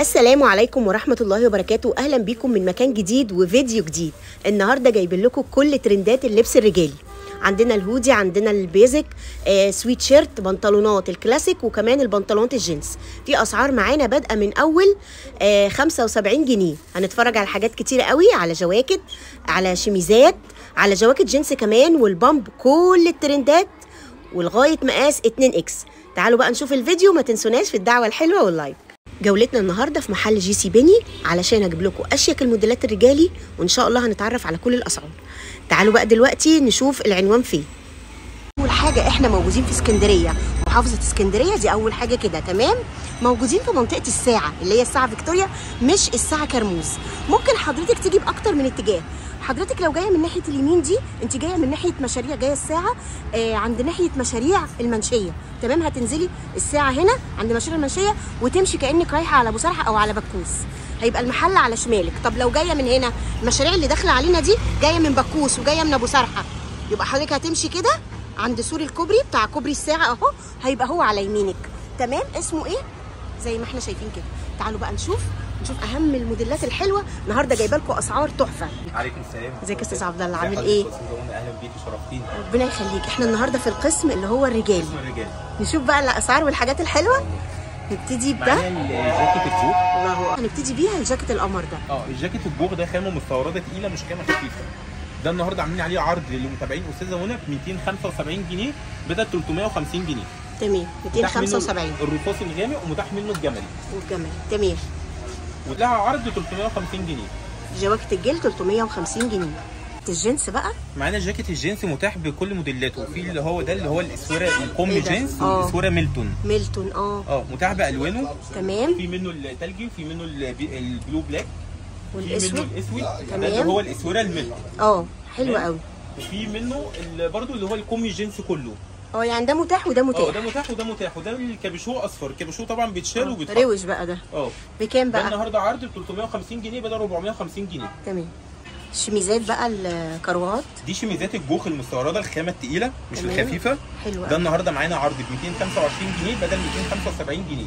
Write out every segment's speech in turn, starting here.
السلام عليكم ورحمة الله وبركاته أهلا بيكم من مكان جديد وفيديو جديد النهاردة جايبين لكم كل ترندات اللبس الرجالي عندنا الهودي عندنا البيزك آه، سويت شيرت بنطلونات الكلاسيك وكمان البنطلونات الجينز في اسعار معانا بادئه من اول آه 75 جنيه هنتفرج على حاجات كتيره قوي على جواكت على شميزات على جواكت جينز كمان والبامب كل الترندات ولغايه مقاس 2 اكس تعالوا بقى نشوف الفيديو ما تنسوناش في الدعوه الحلوه واللايك جولتنا النهارده في محل جي سي بيني علشان اجيب لكم اشيك الموديلات الرجالي وان شاء الله هنتعرف على كل الاسعار تعالوا بقى دلوقتي نشوف العنوان فين اول حاجه احنا موجودين في اسكندريه محافظه اسكندريه دي اول حاجه كده تمام موجودين في منطقه الساعه اللي هي الساعه فيكتوريا مش الساعه كرموز ممكن حضرتك تيجي باكتر من اتجاه حضرتك لو جايه من ناحيه اليمين دي انت جايه من ناحيه مشاريع جايه الساعه آه عند ناحيه مشاريع المنشيه تمام هتنزلي الساعه هنا عند مشاريع المنشيه وتمشي كانك رايحه على ابو سرحه او على بكوس هيبقى المحل على شمالك طب لو جايه من هنا المشاريع اللي داخله علينا دي جايه من بكوس وجايه من ابو سرحه يبقى حضرتك هتمشي كده عند سور الكوبري بتاع كوبري الساعه اهو هيبقى هو على يمينك تمام اسمه ايه زي ما احنا شايفين كده تعالوا بقى نشوف نشوف اهم الموديلات الحلوه النهارده جايبه لكم اسعار تحفه عليكم السلام ازيك يا استاذ عبد الله ازي عامل حضرتك ايه يا أستاذ أم؟ اهلا بيكي شرفتيني ربنا يخليك احنا النهارده في القسم اللي هو الرجالي اسم الرجال نشوف بقى الاسعار والحاجات الحلوه نبتدي بده معانا الجاكيت البوغ الله هنبتدي بيها الجاكيت القمر ده اه الجاكيت البوغ ده خامه مستورده تقيله مش خامه خفيفه ده النهارده عاملين عليه عرض للمتابعين استاذه منى ب 275 جنيه بدل 350 جنيه تمام متاح منه 275 الرصاص الغامق ومتاح منه الجملي والجمال تمام ولها عرض 350 جنيه جواكت الجلد 350 جنيه الجنس بقى معانا جاكيت الجينز متاح بكل موديلاته وفي اللي هو ده اللي هو الاسوره الكم إيه ده؟ جينز آه. والاسوره ميلتون ميلتون اه اه متاح بالوانه تمام في منه التلجي وفي منه البي- البلو بلاك في منه والاسود الاسود ده تمام. اللي هو الاسوره الميلتون اه حلو تمام. قوي وفي منه ال- برضو اللي هو الكومي جينز كله اه يعني ده متاح وده اه متاح ده متاح وده متاح وده الكابيشو اصفر الكابيشو طبعا بيتشال آه، وبيتحط روش بقى ده اه بكام ده بقى النهارده عرض ب 350 جنيه بدل 450 جنيه تمام الشميزات بقى الكروات دي شميزات الجوخ المستورده الخامه التقيله مش تمام. الخفيفه حلو ده قوي النهارده معانا عرض ب 225 جنيه بدل 275 جنيه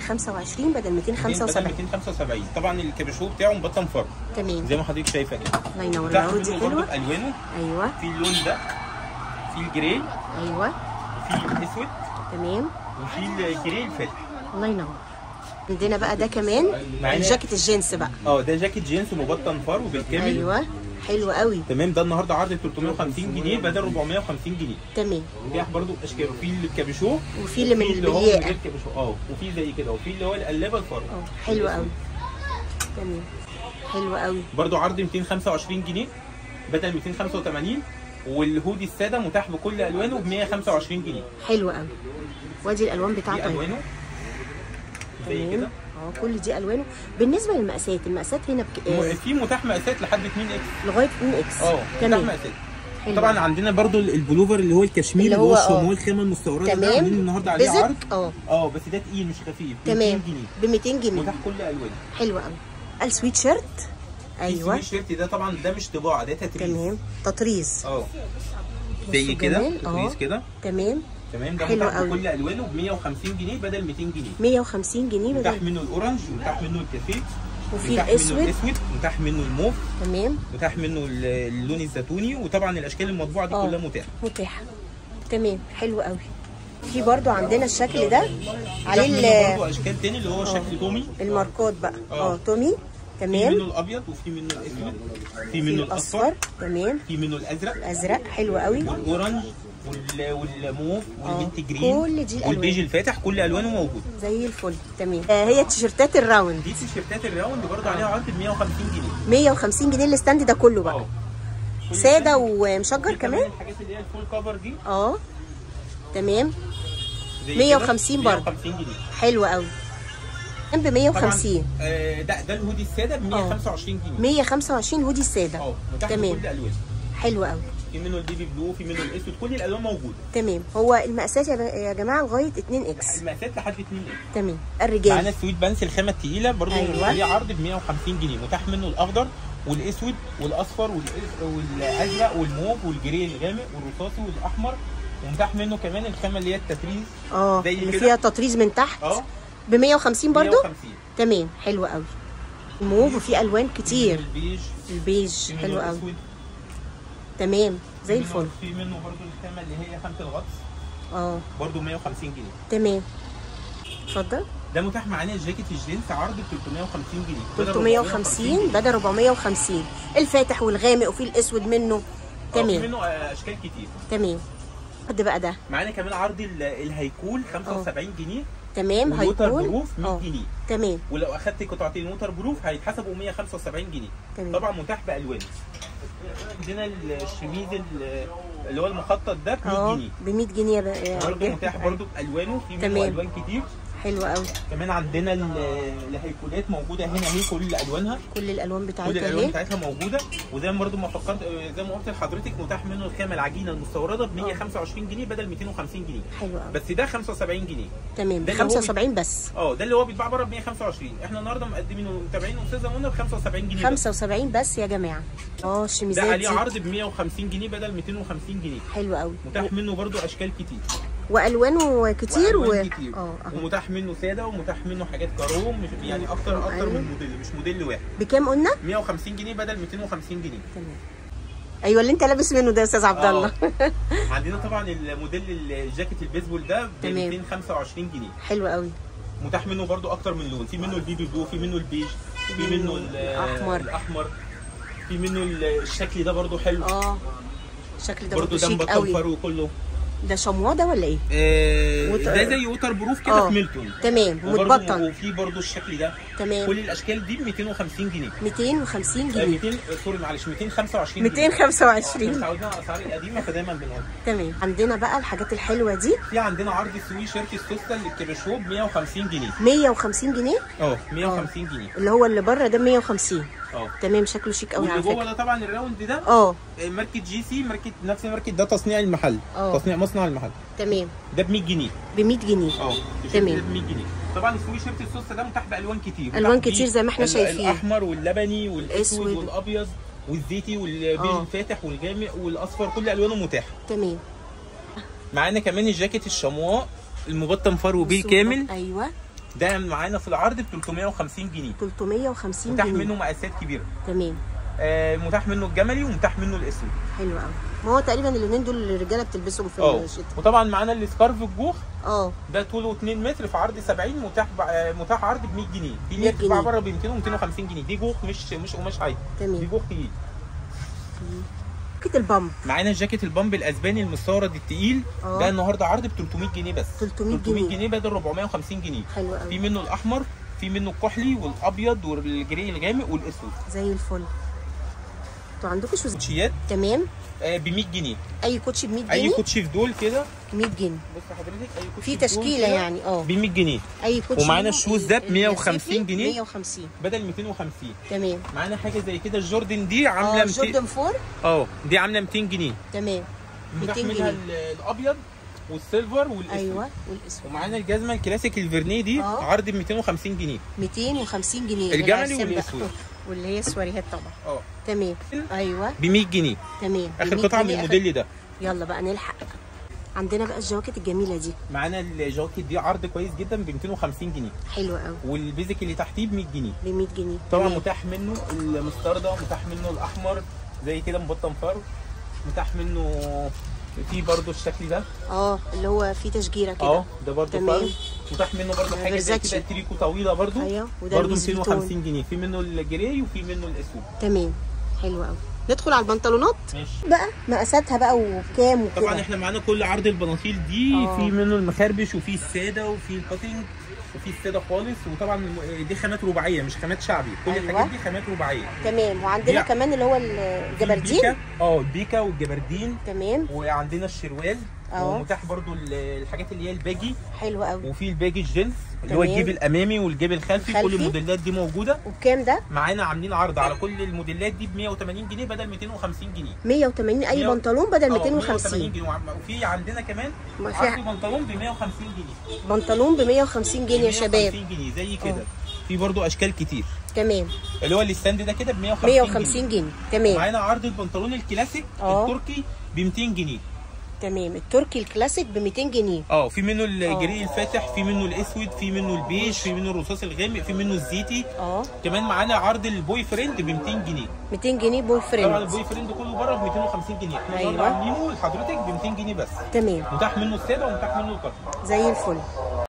225 بدل بدل 275 275 طبعا الكابيشو بتاعه مبطن فرق تمام زي ما حضرتك شايفه كده الله ينور متاح العروض دي منه برضه حلوه بالوانه ايوه في اللون ده في الجراي ايوه وفي الاسود تمام وفي الجراي الفاتح الله ينور عندنا بقى ده كمان معانا- الجاكيت الجينز بقى اه ده جاكيت جينز مبطن فرو بالكامل ايوه حلو قوي تمام ده النهارده عرض ب 350 جنيه بدل 450 جنيه تمام متاح برضو اشكال وفي الكابيشو وفي اللي من وفي اللي هو من البلياقه غير كابيشو اه وفي زي كده وفي اللي هو القلابه الفرو اه حلو قوي تمام حلو قوي برضو عرض 225 جنيه بدل 285 والهودي الساده متاح بكل الوانه ب 125 جنيه حلو قوي وادي الالوان دي بتاعته اهي. الوانه زي تمام كده اه كل دي الوانه بالنسبه للمقاسات المقاسات هنا بك... م- آه في متاح مقاسات لحد 2 اكس لغايه 2 اكس اه متاح تمام مقاسات حلو طبعا عندنا برضو البلوفر اللي هو الكشمير اللي اللي هو هو اه. الشموع الخامه المستورده ده تمام عاملين النهارده عليه عرض بزك اه اه بس ده تقيل مش خفيف ب 200 تمام جنيه ب 200 جنيه متاح كل الوانه حلو قوي السويت شيرت ايوه الشيرت ده طبعا ده مش طباعه ده تتريز تمام تطريز اه زي كده جمال، اه. تتريز كده تمام تمام ده حلو متاح قوي. بكل الوانه ب 150 جنيه بدل 200 جنيه 150 جنيه متاح بدل منه الاورنج متاح منه الكافيه وفي متاح الاسود منه الاسود متاح منه الموف تمام متاح منه ال- اللون الزيتوني وطبعا الاشكال المطبوعه دي اه. كلها متاحه متاحه تمام حلو قوي في برضو عندنا الشكل ده عليه متاح منه ال- برضه اشكال تاني اللي هو شكل تومي الماركات بقى اه. اه تومي في تمام منه الابيض وفي منه الاسود في في منه الاصفر الاصفر تمام في منه الازرق الازرق حلو قوي والاورنج وال- والموف اه. والمنت جرين كل دي الألوان. والبيج الفاتح كل الوانه موجود زي الفل تمام آه هي التيشيرتات الراوند دي تيشيرتات الراوند برضه عليها عرض ب 150 جنيه 150 جنيه الستاند ده كله بقى اه كل ساده ده- ومشجر دي كمان الحاجات اللي هي الفول كفر دي اه تمام زي 150 كده، برضه. 150 جنيه حلو قوي ب 150 طبعا آه، ده ده الهودي الساده ب 125 جنيه 125 هودي الساده اه متاح تمام. بكل الالوان حلو قوي في منه البيبي بلو في منه الاسود كل الالوان موجوده تمام هو المقاسات يا يا جماعه لغايه 2 اكس المقاسات لحد 2 اكس تمام معانا الرجال السويت بانس الخامه التقيله برضه أيوة. عليه عرض ب 150 جنيه متاح منه الاخضر والاسود والاصفر والأز- والازرق والموف والجري الغامق والرصاصي والاحمر ومتاح منه كمان الخامه اللي هي التتريز اه زي اللي كده. فيها تطريز من تحت اه ب 150 برضو 150 تمام حلو قوي الموف وفي الوان كتير البيج البيج في منه حلو قوي الأسود، تمام زي في منه- الفل في منه برضو الخامه اللي هي خامه الغطس اه برضو 150 جنيه تمام اتفضل ده متاح معانا الجاكيت الجينز عرض ب 350 جنيه بدل 350 جنيه. بدل 450 الفاتح والغامق وفي الاسود منه آه، في تمام منه آه، اشكال كتير تمام قد بقى ده معانا كمان عرض ال- الهيكول 75 جنيه تمام والوتر هيكون بروف 100 اه جنيه تمام ولو اخدت قطعتين ووتر بروف هيتحسبوا 175 جنيه تمام. طبعا متاح بالوان عندنا الشميز ال- اللي هو المخطط ده ب 100 اه جنيه ب 100 جنيه يا بقى- يا برضه رجال. متاح برضه بالوانه في منه تمام. الوان كتير حلو قوي كمان عندنا ال- الهيكولات موجوده هنا اهي كل الوانها كل الالوان كل بتاعتها الالوان اهي بتاعتها موجوده وزي ما برضه ما فكرت زي ما قلت لحضرتك متاح منه الخامه العجينه المستورده ب 125 جنيه بدل 250 جنيه حلو قوي بس ده 75 جنيه تمام ب ده اللي هو 75 بس اه ده اللي هو بيتباع بره ب 125 احنا النهارده مقدمينه متابعين استاذه منى ب 75 جنيه بس. 75 بس يا جماعه اه ده الشميزات عليه دي عرض ب 150 جنيه بدل 250 جنيه حلو قوي متاح منه برضو اشكال كتير والوانه كتير و... وألوان كتير اه اهو ومتاح منه ساده ومتاح منه حاجات كروم مش يعني اكتر اكتر أيوة. من موديل مش موديل واحد بكام قلنا 150 جنيه بدل 250 جنيه تمام ايوه اللي انت لابس منه ده يا استاذ عبد الله آه. عندنا طبعا الموديل الجاكيت البيسبول ده ب تمام. 225 جنيه حلو قوي متاح منه برضو اكتر من لون في منه البيبي بلو في منه البيج في منه ال- الأحمر. الاحمر في منه ال- الشكل ده برضو حلو اه الشكل ده برضو برضه ده شيك مبطن قوي فرو كله ده شمواه ده ولا ايه آه، ووتر- ده زي ووتر بروف كده آه. في ميلتون تمام وبرضو- ومتبطن وفي برضو الشكل ده تمام كل الاشكال دي ب 250 جنيه 250 آه، جنيه 200 سوري معلش 225 جنيه 225 احنا متعودين على الاسعار القديمه فدايما بنقول تمام عندنا بقى الحاجات الحلوه دي في عندنا عرض سوي شيرت السوسته اللي الكريشو ب 150 جنيه 150 جنيه اه 150 جنيه اللي هو اللي بره ده 150 اه تمام شكله شيك قوي واللي على جوه فكره ده طبعا الراوند ده اه آه، ماركه جي سي ماركه نفس ماركه ده تصنيع المحل اه. تصنيع مصنع المحل تمام ده ب 100 جنيه ب 100 جنيه اه تمام. ب 100 جنيه طبعا السوي شيرت السوسته ده متاح بالوان كتير ألوان متاح كتير بيه زي ما احنا ال- شايفين. الاحمر واللبني والاسود الأسود. والابيض والزيتي والبيج اه. الفاتح والغامق والاصفر كل الوانه متاحه تمام معانا كمان الجاكيت الشمواء المبطن فرو بيه بصوا كامل ايوه ده معانا في العرض ب 350 جنيه 350 متاح جنيه منه مقاسات كبيره تمام آه متاح منه الجملي ومتاح منه الاسود حلو قوي ما هو تقريبا اللونين دول اللي الرجاله بتلبسهم في اه الشتاء وطبعا معانا السكارف الجوخ اه ده طوله 2 متر في عرض 70 متاح ب- آه، متاح عرض ب 100 جنيه في 100 ليه بتتباع جنيه. بره ب 200 و 250 جنيه دي جوخ مش مش قماش عادي دي تمام جوخ تقيل كيت البامب معانا الجاكيت البامب الاسباني المستورد التقيل اه. ده النهارده عرض ب 300 جنيه بس 300 300 جنيه. جنيه بدل 450 جنيه حلو في قوي منه الاحمر في منه الكحلي والابيض والجري الغامق والاسود زي الفل انتوا عندكم شو كوتشيات تمام ب 100 جنيه اي كوتشي ب 100 اي جنيه كوتشي في دول كده 100 جنيه بص حضرتك اي كوتشي في في دول تشكيله كده يعني اه ب 100 جنيه اي كوتشي ومعانا منه الشوز ده ب ال- 150 الصيفي جنيه. 150 بدل 250 تمام معانا حاجه زي كده الجوردن دي عامله اه 200 جوردن 4 اه دي عامله 200 جنيه تمام متاح 200 منها جنيه ال- الابيض والسيلفر والاسود ايوه والاسود ومعانا الجزمه الكلاسيك الفيرنيه دي اه. عرض ب 250 جنيه 250 جنيه الجملي للعرسان بقى. والأسود. واللي هي السواريهات طبعا اه تمام ايوه ب 100 جنيه تمام اخر 100 قطعه من جنيه آخر- الموديل ده يلا بقى نلحق عندنا بقى الجواكت الجميله دي معانا الجاكيت دي عرض كويس جدا ب 250 جنيه حلوه قوي والبيزك اللي تحتيه ب 100 جنيه ب 100 جنيه طبعا تمام. متاح منه المستردة متاح منه الاحمر زي كده مبطن فرو متاح منه في برضو الشكل ده اه اللي هو فيه تشجيره كده اه ده برضو تمام. فرو متاح منه برضو حاجه زي فيرزاتشي. كده تريكو طويله برضو ايوه وده برضو لويس فيتون. 250 جنيه في منه الجراي وفي منه الاسود تمام حلو قوي ندخل على البنطلونات ماشي بقى مقاساتها بقى وبكام وكده طبعا احنا معانا كل عرض البناطيل دي اه. في منه المخربش وفي الساده وفي الكاتنج وفي الساده خالص وطبعا الم- دي خامات رباعيه مش خامات شعبي كل أيوة. الحاجات دي خامات رباعيه تمام وعندنا دي- كمان اللي هو في الجبردين البيكا اه البيكا والجبردين تمام وعندنا الشروال اه. ومتاح برضو ال- الحاجات اللي هي الباجي حلو قوي وفي الباجي الجينز اللي هو تمام. الجيب الامامي والجيب الخلفي خلفي. كل الموديلات دي موجوده وبكام ده معانا عاملين عرض على كل الموديلات دي ب 180 جنيه بدل 250 جنيه 180 اي مية- بنطلون بدل اه، 250 جنيه وعم- وفي عندنا كمان ما في عرض بنطلون ب 150 جنيه بنطلون ب 150 جنيه يا شباب 150 جنيه زي كده في برضو اشكال كتير تمام اللي هو الستاند ده كده ب 150 150 جنيه تمام معانا عرض البنطلون الكلاسيك اه. التركي ب 200 جنيه تمام التركي الكلاسيك ب 200 جنيه اه في منه الجري الفاتح في منه الاسود في منه البيج في منه الرصاص الغامق في منه الزيتي اه كمان معانا عرض البوي فريند ب 200 جنيه 200 جنيه بوي طبعا فريند البوي فريند كله بره ب 250 جنيه احنا أيوة. النهارده عاملينه لحضرتك ب 200 جنيه بس تمام متاح منه الساده ومتاح منه القطع زي الفل